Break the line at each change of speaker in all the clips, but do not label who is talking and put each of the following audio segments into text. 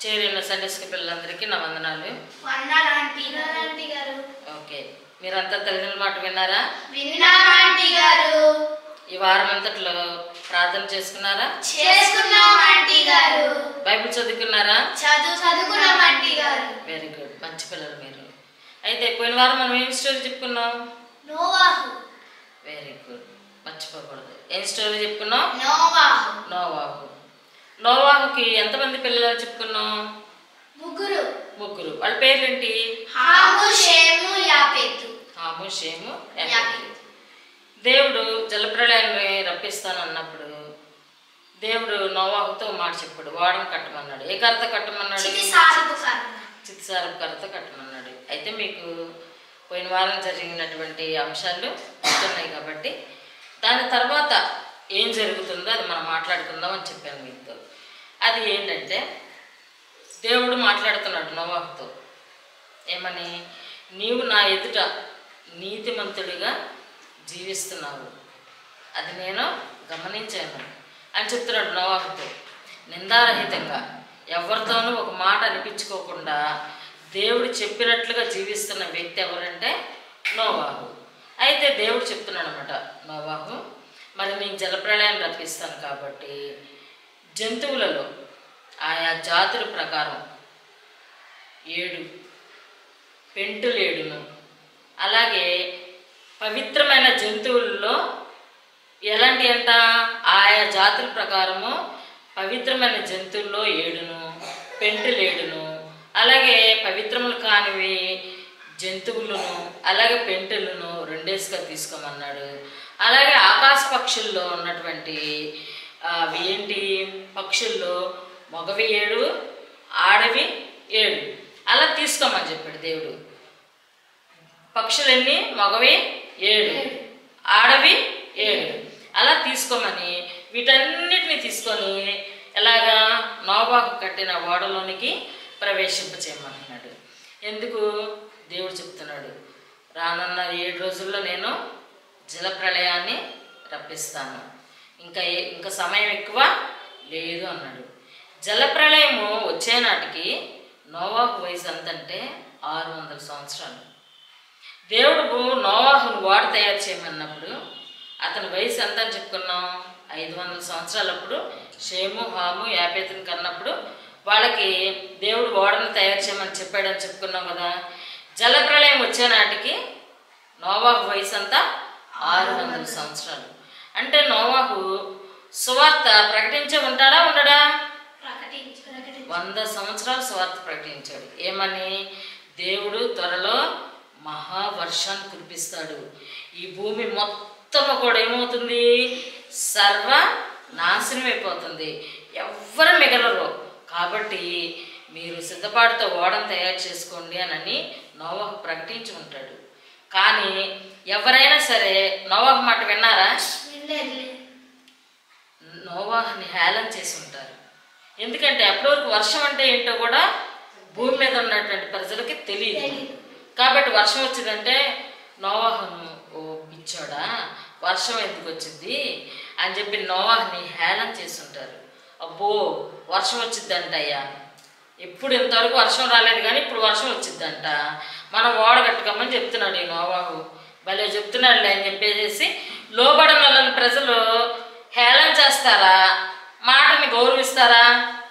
చేరిన Sunday school పిల్లలందరికీ నా వందనాలు
వందనాలు ఆంటీ గారు ఆంటీ గారు
ఓకే మీరంతా తల్లిదండ్రుల మాట విన్నారా
విన్నాం ఆంటీ గారు
ఈ వారం అంతట్లో ప్రార్థన చేసుకున్నారా
చేసుకున్నాం ఆంటీ గారు
బైబిల్ చదువుకున్నారా
చదువు చదువుకున్నాం ఆంటీ గారు
వెరీ గుడ్ మంచి పిల్లలు మీరు అయితే పోయిన వారం మనం ఏం స్టోరీ చెప్పుకున్నాం
నోవాహు
వెరీ గుడ్ మర్చిపోకూడదు ఏం స్టోరీ చెప్పుకున్నాం
నోవాహు
నోవాహు నోవాహుకి ఎంతమంది పిల్లలు చెప్పుకున్నాం
ముగ్గురు
ముగ్గురు వాళ్ళ పేర్లేంటి
హాము షేము యాపెతు
హాము షేము యాపెతు.
యాపెతు
దేవుడు జలప్రళయాన్ని రప్పిస్తానన్నప్పుడు దేవుడు నోవాహుతో ఒక మాట చెప్పాడు వాడని కట్టమన్నాడు ఏ కర్త కట్టమన్నాడు
చితి సారపు కర్ణ
చిత్సారపు కర్త కట్టమన్నాడు అయితే మీకు పోయిన వారం జరిగినటువంటి అంశాలు గుర్తున్నాయి కాబట్టి దాని తర్వాత ఏం జరుగుతుందో అది మనం మాట్లాడుకుందాం అని చెప్పాను మీతో అది ఏంటంటే దేవుడు మాట్లాడుతున్నాడు నోవాహుతో ఏమని నీవు నా ఎదుట నీతిమంతుడిగా జీవిస్తున్నావు అది నేను గమనించాను అని చెప్తున్నాడు నోవాహుతో నిందారహితంగా ఎవరితోనూ ఒక మాట అనిపించుకోకుండా దేవుడు చెప్పినట్లుగా జీవిస్తున్న వ్యక్తి ఎవరంటే నోవాహు అయితే దేవుడు చెప్తున్నాడు అనమాట నోవాహు మరి నేను జలప్రళయం రప్పిస్తాను కాబట్టి జంతువులలో ఆయా జాతుల ప్రకారం ఏడు పెంటులేడును అలాగే పవిత్రమైన జంతువుల్లో ఎలాంటి అంట ఆయా జాతుల ప్రకారము పవిత్రమైన జంతువుల్లో ఏడును పెంటులేడును అలాగే పవిత్రములు కానివి జంతువులను అలాగే పెంటులను రెండేసుగా తీసుకోమన్నాడు అలాగే ఆకాశ పక్షుల్లో ఉన్నటువంటి ఆ, అవి ఏంటి పక్షుల్లో మగవి ఏడు ఆడవి ఏడు అలా తీసుకోమని చెప్పాడు దేవుడు పక్షులన్నీ మగవి ఏడు ఆడవి ఏడు అలా తీసుకోమని వీటన్నిటిని తీసుకొని ఎలాగా నోబాకు కట్టిన ఓడలోనికి ప్రవేశింపచేయమన్నాడు ఎందుకు దేవుడు చెప్తున్నాడు రానున్న ఏడు రోజుల్లో నేను జలప్రళయాన్ని రప్పిస్తాను ఇంకా ఏ- ఇంకా సమయం ఎక్కువ లేదు అన్నాడు జలప్రళయము వచ్చే నాటికి నోవాహు వయసు ఎంతంటే ఆరు వందల సంవత్సరాలు దేవుడు నోవాహును వాడు తయారు చేయమన్నప్పుడు అతని వయసు ఎంత అని చెప్పుకున్నాం ఐదు వందల సంవత్సరాలప్పుడు షేము హాము యాపేతుని కన్నప్పుడు వాళ్ళకి దేవుడు ఓడను తయారు చేయమని చెప్పాడని చెప్పుకున్నాం కదా జలప్రళయం వచ్చే నాటికి నోవాహు వయసు అంతా ఆరు వందల సంవత్సరాలు అంటే నోవాహు సువార్త ప్రకటించే ఉంటాడా ఉండడా
ప్రకటించు ప్రకటించు
వంద సంవత్సరాలు స్వార్థ ప్రకటించాడు ఏమని దేవుడు త్వరలో మహావర్షాన్ని కురిపిస్తాడు ఈ భూమి మొత్తం కూడా ఏమవుతుంది సర్వ నాశనం అయిపోతుంది ఎవ్వరు మిగలరు కాబట్టి మీరు సిద్ధపాటుతో ఓడను తయారు చేసుకోండి అని నోవాహు ప్రకటించి ఉంటాడు కానీ ఎవరైనా సరే నోవాహు మాట విన్నారా
వినలేదు
నోవాహుని హేళన చేసి ఉంటారు ఎందుకంటే అప్పటి వరకు వర్షం అంటే ఏంటో కూడా భూమి మీద ఉన్నటువంటి ప్రజలకి తెలియదు
తెలీదు.
కాబట్టి వర్షం వచ్చిందంటే నోవాహును ఓ పిచ్చోడా వర్షం ఎందుకు వచ్చింది అని చెప్పి నోవాహుని హేళన చేసి ఉంటారు అబ్బో వర్షం వచ్చిందంట అయ్యా ఎప్పుడు ఇంతవరకు వర్షం రాలేదు కానీ ఇప్పుడు వర్షం వచ్చిందంట మనం ఓడ కట్టుకోమని చెప్తున్నాడు ఈ నోవాహు భలే చెప్తున్నాడులే అని చెప్పేసి లోబడిన వాళ్ళని ప్రజలు హేళన చేస్తారా మాటని గౌరవిస్తారా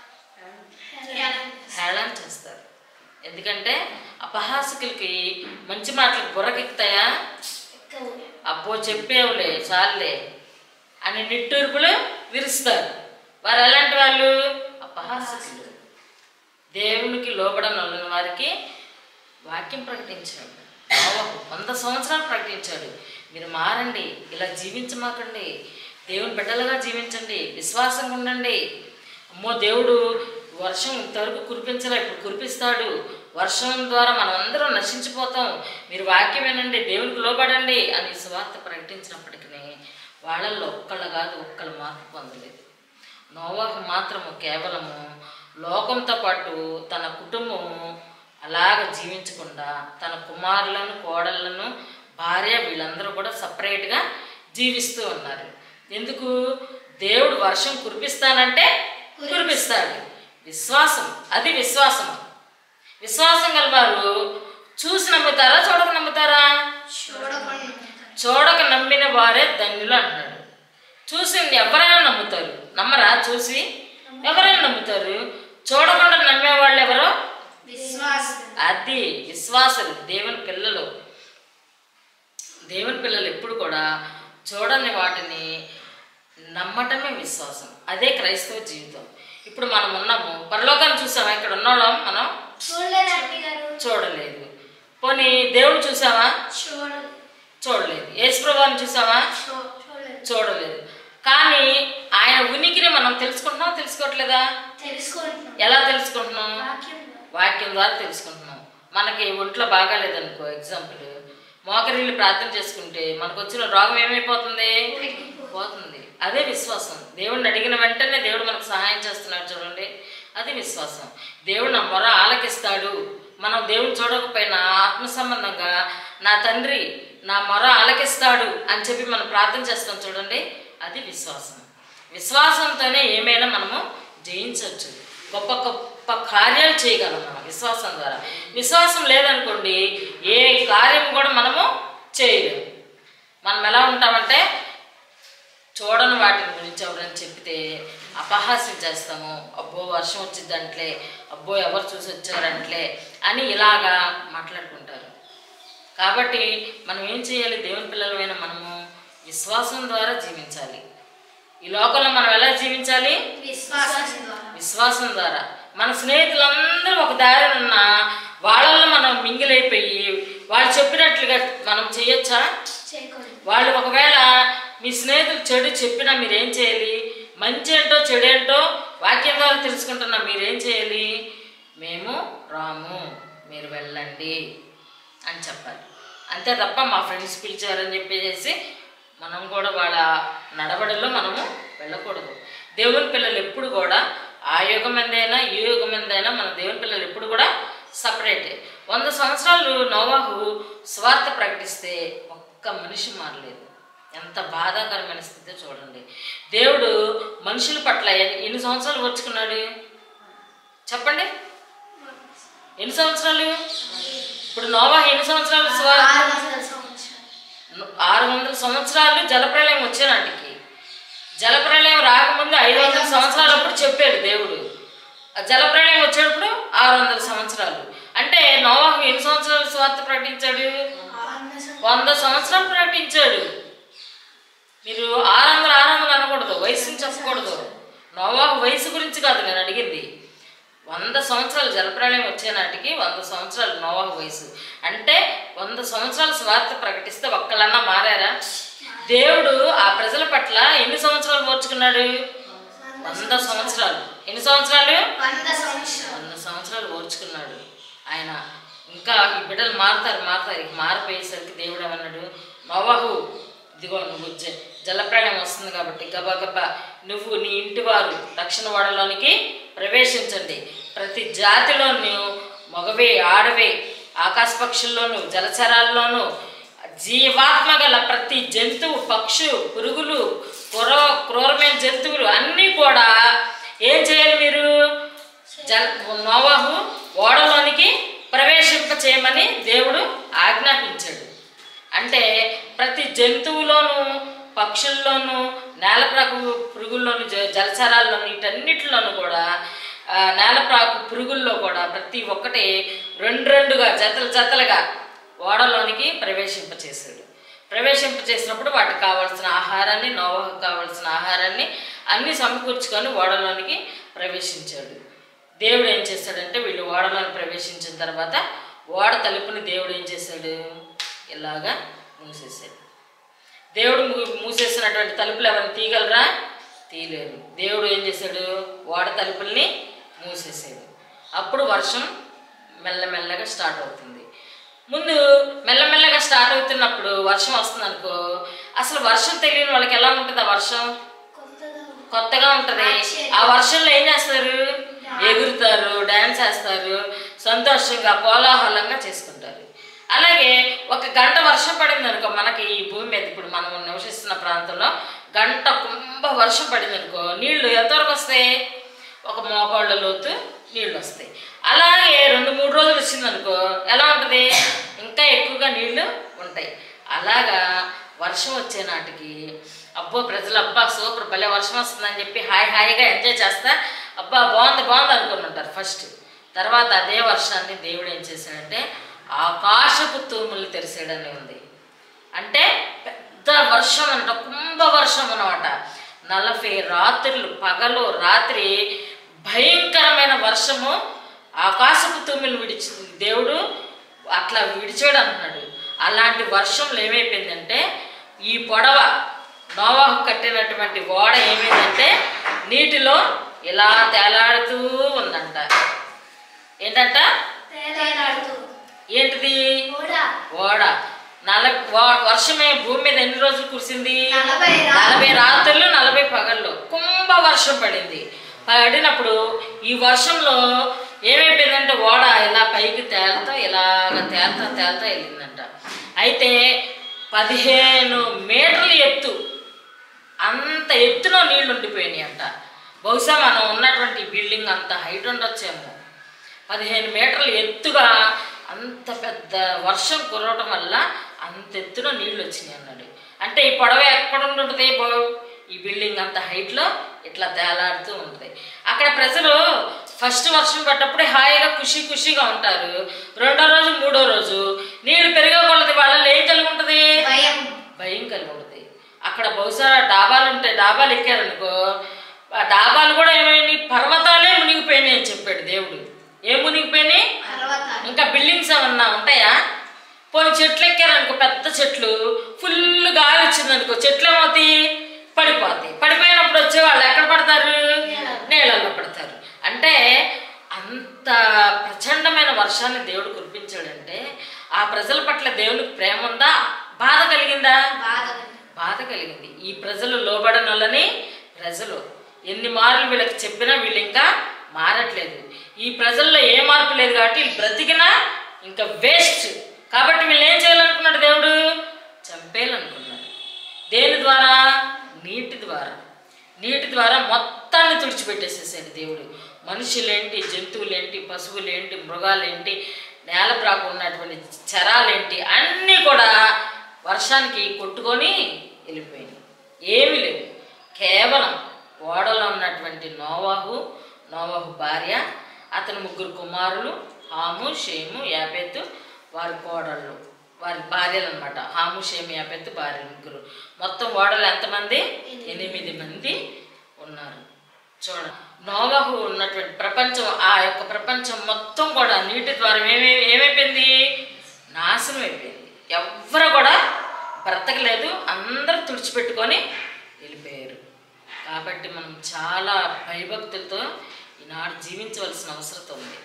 హేళన చేస్తారు ఎందుకంటే అపహాసకులకి మంచి మాటలకు బుర్రకెక్కుతాయా
ఎక్కువ
అబ్బో చెప్పేవులే చాలులే అని నిట్టూర్పులు విరుస్తారు వారు ఎలాంటి వాళ్ళు అపహాసకులు దేవునికి లోబడని వారికి వాక్యం ప్రకటించాడు నోవహు వంద సంవత్సరాలు ప్రకటించాడు మీరు మారండి ఇలా జీవించమాకండి దేవుని బిడ్డలుగా జీవించండి విశ్వాసంగా ఉండండి అమ్మో దేవుడు వర్షం ఇంతవరకు కురిపించలే ఇప్పుడు కురిపిస్తాడు వర్షం ద్వారా మనం అందరం నశించిపోతాం మీరు వాక్యం వినండి దేవునికి లోబడండి అని సువార్త ప్రకటించినప్పటికీ వాళ్ళల్లో ఒక్కళ్ళు కాదు ఒక్కళ్ళు మార్పు పొందలేదు నోవాహు మాత్రము కేవలము లోకంతో పాటు తన కుటుంబము అలాగ జీవించకుండా తన కుమారులను కోడళ్ళను భార్య వీళ్ళందరూ కూడా సపరేట్గా జీవిస్తూ ఉన్నారు ఎందుకు దేవుడు వర్షం కురిపిస్తానంటే కురిపిస్తాడు విశ్వాసం అది విశ్వాసం విశ్వాసం గలవారు చూసి నమ్ముతారా చూడక నమ్ముతారా
చూడకుండా
చూడక నమ్మిన వారే ధన్యులు అంటున్నాడు చూసి ఎవరైనా నమ్ముతారు నమ్మరా చూసి ఎవరైనా నమ్ముతారు చూడకుండా నమ్మే వాళ్ళు ఎవరో
విశ్వాసం
అది విశ్వాసులు దేవుని పిల్లలు దేవుని పిల్లలు ఎప్పుడు కూడా చూడని వాటిని నమ్మటమే విశ్వాసం అదే క్రైస్తవ జీవితం ఇప్పుడు మనం ఉన్నాము పరలోకాన్ని చూసామా ఇక్కడ ఉన్నోళ్ళం మనం
చూడలేదు ఆంటీ గారు
చూడలేదు పోనీ దేవుడు చూసావా
చూడలేదు
చూడలేదు యేసుప్రభాని చూసావా
చూ- చూడలేదు
చూడలేదు కానీ ఆయన ఉనికిని మనం తెలుసుకుంటున్నాం తెలుసుకోవట్లేదా
తెలుసుకుంటున్నాం
ఎలా తెలుసుకుంటున్నాం
వాక్యం
వాక్యం ద్వారా తెలుసుకుంటున్నాం మనకి ఒంట్లో బాగాలేదనుకో ఎగ్జాంపుల్ మోకరిల్లు ప్రార్థన చేసుకుంటే మనకు వచ్చిన రోగం ఏమైపోతుంది పోతుంది అదే విశ్వాసం దేవుడిని అడిగిన వెంటనే దేవుడు మనకు సహాయం చేస్తున్నాడు చూడండి అది విశ్వాసం దేవుడు నా మొర ఆలకిస్తాడు మనం దేవుని చూడకపోయినా ఆత్మ సంబంధంగా నా తండ్రి నా మొర ఆలకిస్తాడు అని చెప్పి మనం ప్రార్థన చేస్తాం చూడండి అది విశ్వాసం విశ్వాసంతోనే ఏమైనా మనము జయించవచ్చు గొప్ప గొప్ప కార్యాలు చేయగలం మనం విశ్వాసం ద్వారా విశ్వాసం లేదనుకోండి ఏ కార్యం కూడా మనము చేయలేము మనం ఎలా ఉంటామంటే చూడని వాటి గురించి ఎవరైనా చెప్తే అపహాస్యం చేస్తాము అబ్బో వర్షం వచ్చిందంట్లే అబ్బో ఎవరు చూసి వచ్చారంట్లే అని ఇలాగా మాట్లాడుకుంటారు కాబట్టి మనం ఏం చేయాలి దేవుని పిల్లలమైన మనము విశ్వాసం ద్వారా జీవించాలి ఈ లోకంలో మనం ఎలా జీవించాలి
విశ్వాసం ద్వారా
విశ్వాసం ద్వారా మన స్నేహితులందరూ ఒక దారిన ఉన్న వాళ్ళల్లో మనం మింగిలైపోయి వాళ్ళు చెప్పినట్లుగా మనం చేయొచ్చా
చేయకూడదు
వాళ్ళు ఒకవేళ మీ స్నేహితులు చెడు చెప్పినా మీరేం చేయాలి మంచి ఏంటో చెడు ఏంటో వాక్యం ద్వారా తెలుసుకుంటున్నా మీరేం చేయాలి మేము రాము మీరు వెళ్ళండి అని చెప్పాలి అంతే తప్ప మా ఫ్రెండ్స్ పిలిచారని చెప్పేసి మనం కూడా వాళ్ళ నడవడిలో మనము వెళ్ళకూడదు దేవుని పిల్లలు ఎప్పుడు కూడా ఆ యుగం ఎందైనా ఈ యుగం ఎందైనా మన దేవుని పిల్లలు ఎప్పుడు కూడా సపరేటే వంద సంవత్సరాలు నోవాహు స్వార్థ ప్రకటిస్తే ఒక్క మనిషి మారలేదు ఎంత బాధాకరమైన స్థితి చూడండి దేవుడు మనుషుల పట్ల ఎన్ని- ఎన్ని సంవత్సరాలు వచ్చుకున్నాడు చెప్పండి ఎన్ని సంవత్సరాలు ఇప్పుడు నోవా ఎన్ని సంవత్సరాలు స్వా-
ఆరు వందల సంవత్సరాలు
ఆరు వందల సంవత్సరాలు జలప్రలయం వచ్చే నాటికి జలప్రలయం రాకముందు ఐదు వందల సంవత్సరాలప్పుడు చెప్పాడు దేవుడు ఆ జలప్రలయం వచ్చేటప్పుడు ఆరు వందల సంవత్సరాలు అంటే నోవాహు ఎన్ని సంవత్సరాలు స్వార్థ ప్రకటించాడు
వంద సంవత్సరాలు
వంద సంవత్సరాలు ప్రకటించాడు మీరు ఆరు వందలు ఆరు వందలు అనకూడదు వయసుని చెప్పకూడదు నోవాహు వయసు గురించి కాదు నేను అడిగింది వంద సంవత్సరాలు జలప్రళయం వచ్చే నాటికి వంద సంవత్సరాలు నోవాహు వయసు అంటే వంద సంవత్సరాలు స్వార్థ ప్రకటిస్తే ఒక్కళ్ళన్నా మారారా దేవుడు ఆ ప్రజల పట్ల ఎన్ని సంవత్సరాలు ఓర్చుకున్నాడు వంద సంవత్సరాలు ఎన్ని సంవత్సరాలు
వంద సంవత్సరాలు
వంద సంవత్సరాలు ఓర్చుకున్నాడు ఆయన ఇంకా ఈ బిడ్డలు మారుతారు మారుతారు ఇక మారిపోయేసరికి దేవుడు ఏమన్నాడు నోవాహు ఇదిగో నువ్వు జ జలప్రళయం వస్తుంది కాబట్టి గబగబా నువ్వు నీ ఇంటి వారు రక్షణ వాడలోనికి ప్రవేశించండి ప్రతి జాతిలోనూ మగవే ఆడవే ఆకాశ పక్షుల్లోనూ జలచరాల్లోనూ జీవాత్మ గల ప్రతి జంతువు పక్షు పురుగులు క్రూర క్రూరమైన జంతువులు అన్నీ కూడా ఏం చేయాలి మీరు జల నోవాహు ఓడలోనికి ప్రవేశింప చేయమని దేవుడు ఆజ్ఞాపించాడు అంటే ప్రతి జంతువులోను పక్షుల్లోనూ నేలప్రాకు పురుగుల్లోను జ- జలచరాల్లోను వీటన్నిటిలోనూ కూడా ఆ, నేలప్రాకు పురుగుల్లో కూడా ప్రతి ఒక్కటి రెండు రెండుగా జతలు జతలుగా ఓడలోనికి ప్రవేశింపచేశాడు ప్రవేశింపచేసినప్పుడు వాటికి కావాల్సిన ఆహారాన్ని నోవాహుకు కావాల్సిన ఆహారాన్ని అన్ని సమకూర్చుకొని ఓడలోనికి ప్రవేశించాడు దేవుడు ఏం చేశాడంటే వీళ్ళు ఓడలోని ప్రవేశించిన తర్వాత ఓడ తలుపుని దేవుడు ఏం చేశాడు ఇలాగా మూసేశాడు దేవుడు మూ- మూసేసినటువంటి తలుపులు ఎవరిని తీయగలరా తీయలేరు దేవుడు ఏం చేశాడు ఓడ తలుపుల్ని మూసేసాడు అప్పుడు వర్షం మెల్లమెల్లగా స్టార్ట్ అవుతుంది ముందు మెల్లమెల్లగా స్టార్ట్ అవుతున్నప్పుడు వర్షం వస్తుంది అనుకో అసలు వర్షం తెలియని వాళ్ళకి ఎలా ఉంటుంది ఆ వర్షం
కొత్తగా
కొత్తగా ఉంటది ఆ వర్షంలో ఏం చేస్తారు ఎగురుతారు డాన్స్ వేస్తారు సంతోషంగా కోలాహలంగా చేసుకుంటారు అలాగే ఒక గంట వర్షం పడింది అనుకో మనకి ఈ భూమి మీద ఇప్పుడు మనం నివసిస్తున్న ప్రాంతంలో గంట కుంభ వర్షం పడింది అనుకో నీళ్లు ఎంతవరకు వస్తాయి ఒక మోకాళ్ళ లోతు నీళ్ళు వస్తాయి అలాగే రెండు మూడు రోజులు వచ్చిందనుకో ఎలా ఉంటుంది ఇంకా ఎక్కువగా నీళ్లు ఉంటాయి అలాగా వర్షం వచ్చే నాటికి అబ్బో ప్రజలు అబ్బా సూపర్ భలే వర్షం వస్తుందని చెప్పి హాయి హాయిగా ఎంజాయ్ చేస్తా అబ్బా బాగుంది బాగుంది అనుకుని ఉంటారు ఫస్ట్ తర్వాత అదే వర్షాన్ని దేవుడు ఏం చేశాడంటే ఆకాశపు తూములు తెరిసాడని ఉంది అంటే పెద్ద వర్షం అనట కుంభ వర్షం అనమాట నలభై రాత్రులు పగలు రాత్రి భయంకరమైన వర్షము ఆకాశపు తూమిలు విడిచి దేవుడు అట్లా విడిచాడు అంటున్నాడు అలాంటి వర్షంలో ఏమైపోయిందంటే ఈ పొడవ నోవాహు కట్టినటువంటి ఓడ ఏమైందంటే నీటిలో ఇలా తేలాడుతూ ఉందంట ఏంటంట
తేలాడుతూ
ఏంటిది
కూడా
ఓడ నల వా- వర్షమే భూమి మీద ఎన్ని రోజులు కురిసింది
నలభై రా-
నలభై రాత్రులు నలభై పగళ్ళు కుంభ వర్షం పడింది పడినప్పుడు ఈ వర్షంలో ఏమైపోయిందంటే ఓడ ఇలా పైకి తేలుతా ఇలాగ తేలుతా తేలుతా వెళ్ళిందంట అయితే పదిహేను మీటర్ల ఎత్తు అంత ఎత్తున నీళ్లు ఉండిపోయినాయి అంట బహుశా మనం ఉన్నటువంటి బిల్డింగ్ అంత హైట్ ఉండొచ్చేమో పదిహేను మీటర్లు ఎత్తుగా అంత పెద్ద వర్షం కురవటం వల్ల అంత ఎత్తున నీళ్ళు వచ్చినాయి అన్నాడు అంటే ఈ పొడవ ఎక్కడ ఉంటుంది బో- ఈ బిల్డింగ్ అంత హైట్లో ఇట్లా తేలాడుతూ ఉంటుంది అక్కడ ప్రజలు ఫస్ట్ వర్షం పడ్డప్పుడే హాయిగా ఖుషి ఖుషిగా ఉంటారు రెండో రోజు మూడో రోజు నీళ్లు పెరిగే కొలది వాళ్ళలో ఏం కలిగి ఉంటుంది
భయం
భయం కలిగి ఉంటుంది అక్కడ బహుశా డాబాలు ఉంటాయి డాబాలు ఎక్కారనుకో ఆ డాబాలు కూడా ఏమైంది పర్వతాలే మునిగిపోయినాయి అని చెప్పాడు దేవుడు ఏం మునిగిపోయినాయి
పర్వతాలు
ఇంకా బిల్డింగ్స్ ఏమన్నా ఉంటాయా పోనీ చెట్లు ఎక్కారనుకో పెద్ద చెట్లు ఫుల్ గాలి వచ్చిందనుకో చెట్లు ఏమవుతాయి పడిపోతాయి పడిపోయినప్పుడు వచ్చే వాళ్ళు ఎక్కడ పడతారు నీళ్ళల్లో పడతారు అంటే అంత ప్రచండమైన వర్షాన్ని దేవుడు కురిపించాడంటే ఆ ప్రజల పట్ల దేవునికి ప్రేమ ఉందా బాధ కలిగిందా
బాధ
బాధ కలిగింది ఈ ప్రజలు లోబడనొల్లని ప్రజలు ఎన్ని మార్లు వీళ్ళకి చెప్పినా వీళ్ళు ఇంకా మారట్లేదు ఈ ప్రజల్లో ఏ మార్పు లేదు కాబట్టి వీళ్ళు బ్రతికినా ఇంకా వేస్ట్ కాబట్టి వీళ్ళు ఏం చేయాలనుకున్నాడు దేవుడు చంపేయాలనుకున్నాడు దేని ద్వారా నీటి ద్వారా నీటి ద్వారా మొత్తాన్ని తుడిచిపెట్టేసేసాడు దేవుడు మనుషులేంటి జంతువులేంటి పశువులేంటి మృగాలేంటి నేల ప్రాకు ఉన్నటువంటి చరాలేంటి అన్నీ కూడా వర్షానికి కొట్టుకొని వెళ్ళిపోయింది ఏమీ లేవు కేవలం ఓడలో ఉన్నటువంటి నోవాహు నోవాహు భార్య అతని ముగ్గురు కుమారులు హాము షేము యాపెత్తు వారి కోడళ్ళు వారి భార్యలు అనమాట హాము షేము యాపెత్తు భార్యలు ముగ్గురు మొత్తం ఓడలు ఎంతమంది ఎనిమిది మంది ఉన్నారు చూడ నోవాహు ఉన్నటువంటి ప్రపంచం ఆ యొక్క ప్రపంచం మొత్తం కూడా నీటి ద్వారా ఏమై ఏమైపోయింది నాశనం అయిపోయింది ఎవ్వరు కూడా బ్రతకలేదు అందరూ తుడిచిపెట్టుకొని వెళ్ళిపోయారు కాబట్టి మనం చాలా భయభక్తులతో ఈనాడు జీవించవలసిన అవసరం ఉంది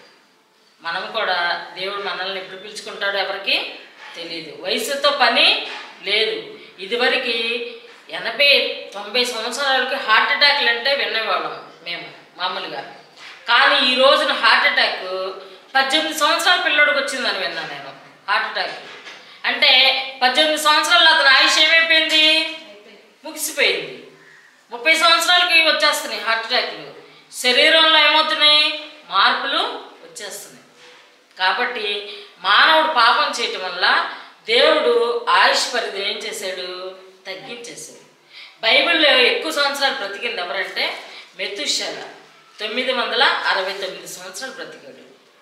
మనం కూడా దేవుడు మనల్ని ఎప్పుడు పిలుచుకుంటాడో ఎవరికి తెలియదు వయసుతో పని లేదు ఇదివరకు ఎనభై తొంభై సంవత్సరాలకి హార్ట్ అటాక్లు అంటే వినేవాళ్ళం మేము మామూలుగా కానీ ఈ రోజున హార్ట్ అటాక్ పద్దెనిమిది సంవత్సరాల పిల్లోడికి వచ్చిందని విన్నాను నేను హార్ట్ అటాక్ అంటే పద్దెనిమిది సంవత్సరాలు అతని ఆయుష్ ఏమైపోయింది ముగిసిపోయింది ముప్పై సంవత్సరాలకి వచ్చేస్తున్నాయి హార్ట్ అటాక్లు శరీరంలో ఏమవుతున్నాయి మార్పులు వచ్చేస్తున్నాయి కాబట్టి మానవుడు పాపం చేయటం వల్ల దేవుడు ఆయుష్ పరిధి ఏం చేశాడు తగ్గించేశాడు బైబిల్లో ఎక్కువ సంవత్సరాలు బ్రతికింది ఎవరంటే మెతుషల తొమ్మిది వందల అరవై తొమ్మిది సంవత్సరాలు బ్రతికాడు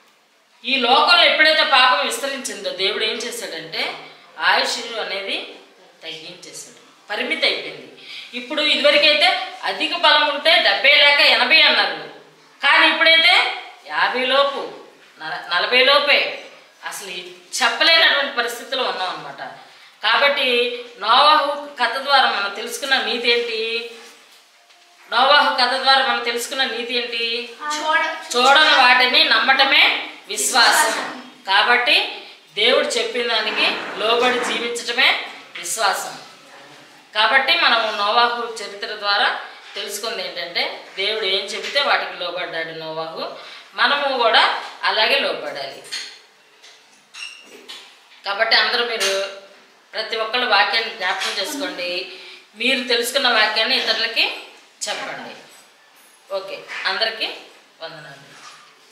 ఈ లోకంలో ఎప్పుడైతే పాపం విస్తరించిందో దేవుడు ఏం చేశాడంటే ఆయుష్ అనేది తగ్గించేశాడు పరిమితి అయిపోయింది ఇప్పుడు ఇదివరకైతే అధిక బలం ఉంటే డెబ్బై లేక ఎనభై అన్నారు కానీ ఇప్పుడైతే యాభై లోపు నల- నలభై లోపే అసలు ఈ చెప్పలేనటువంటి పరిస్థితిలో ఉన్నాం అనమాట కాబట్టి నోవాహు కథ ద్వారా మనం తెలుసుకున్న నీతి ఏంటి నోవాహు కథ ద్వారా మనం తెలుసుకున్న నీతి ఏంటి
చూడ
చూడని వాటిని నమ్మటమే విశ్వాసం కాబట్టి దేవుడు చెప్పిన దానికి లోబడి జీవించటమే విశ్వాసం కాబట్టి మనం నోవాహు చరిత్ర ద్వారా తెలుసుకుంది ఏంటంటే దేవుడు ఏం చెబితే వాటికి లోబడ్డాడు నోవాహు మనము కూడా అలాగే లోబడాలి కాబట్టి అందరూ మీరు ప్రతి ఒక్కళ్ళు వాక్యాన్ని జ్ఞాపకం చేసుకోండి మీరు తెలుసుకున్న వాక్యాన్ని ఇతరులకి చెప్పండి ఓకే అందరికీ వందనాలు